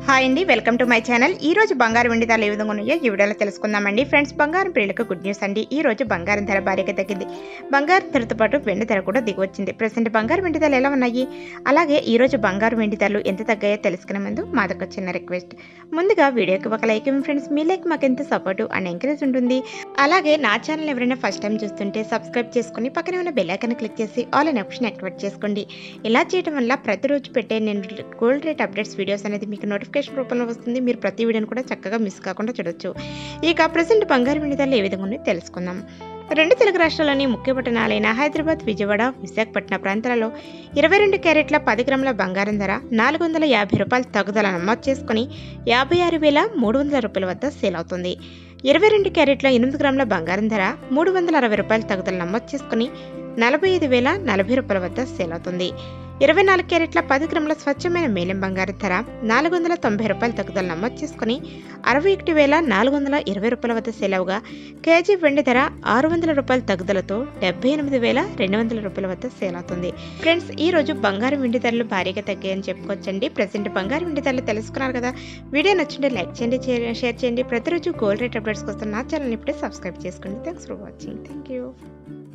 hi అండి welcome to my channel ఈ రోజు బంగారం వెండి ధరలు ఏ విధంగా ఉన్నాయో ఈ వీడియోలో తెలుసుకుందామండి ఫ్రెండ్స్ బంగారం ప్రియులకు గుడ్ న్యూస్ అండి ఈ రోజు బంగారం ధర భారీగా తగ్గింది బంగారం ధరతో పాటు వెండి ధర కూడా దిగొచ్చింది ప్రజెంట్ బంగారం వెండి ధరలు ఎలా ఉన్నాయి అలాగే ఈ రోజు బంగారం వెండి ధరలు ఎంత తగ్గాయో తెలుసుకునే ముందు మాదొక చిన్న రిక్వెస్ట్ ముందుగా వీడియోకి ఒక లైక్ ఇవ్వండి ఫ్రెండ్స్ మీ లైక్ మాకు ఎంత సపోర్ట్ అండ్ ఎంకరేజ్ ఉంటుంది అలాగే నా ఛానల్ ఎవరైనా ఫస్ట్ టైం చూస్తుంటే సబ్స్క్రైబ్ చేసుకుని పక్కనే ఉన్న బెల్ ఐకాన్ క్లిక్ చేసి ఆల్ అనే ఆప్షన్ యాక్టివేట్ చేసుకోండి ఇలా చేయడం వల్ల ప్రతిరోజు పెట్టే నేను గోల్డ్ రేట్ అప్డేట్స్ వీడియోస్ అనేది మీకు నోటిఫికేషన్ రూపంలో వస్తుంది మీరు ప్రతి వీడియోని కూడా చక్కగా మిస్ కాకుండా చూడొచ్చు ఇక ప్రజెంట్ బంగారు వెండి ధరలు ఏ విధంగా ఉన్నాయో తెలుసుకుందాం రెండు తెలుగు రాష్ట్రాల్లోని ముఖ్య పట్టణాలైన హైదరాబాద్ విజయవాడ విశాఖపట్నం ప్రాంతాలలో ఇరవై రెండు క్యారెట్ల పది గ్రాముల బంగారం ధర నాలుగు వందల యాభై రూపాయలు తగ్గుదల నమోదు చేసుకుని యాభై ఆరు వేల మూడు వందల రూపాయల వద్ద సేల్ అవుతుంది ఇరవై రెండు క్యారెట్ల ఎనిమిది గ్రాముల బంగారం ధర మూడు వందల అరవై రూపాయలు తగ్గుదల నమోదు చేసుకుని నలభై ఐదు వేల నలభై రూపాయల వద్ద సేల్ అవుతుంది ఇరవై నాలుగు క్యారెట్ల పది గ్రాముల స్వచ్ఛమైన మేలిం బంగారు ధర నాలుగు వందల తొంభై రూపాయలు తగ్గుదల నమోదు చేసుకుని అరవై ఒకటి వేల నాలుగు వందల ఇరవై రూపాయల వద్ద సేల్ అవగా కేజీ వెండి ధర ఆరు వందల రూపాయల తగ్గుదలతో డెబ్బై ఎనిమిది వేల రెండు వందల రూపాయల వద్ద సేల్ అవుతుంది ఫ్రెండ్స్ ఈ రోజు బంగారం వెండి ధరలు భారీగా తగ్గాయని చెప్పుకోవచ్చండి ప్రజెంట్ బంగారం వెండి ధరలు తెలుసుకున్నారు కదా వీడియో నచ్చింటే లైక్ చేయండి షేర్ చేయండి ప్రతిరోజు గోల్డ్ రేట్ అప్డేట్స్ కోసం నా ఛానల్ ఇప్పుడే సబ్స్క్రైబ్ చేసుకోండి thanks for watching thank you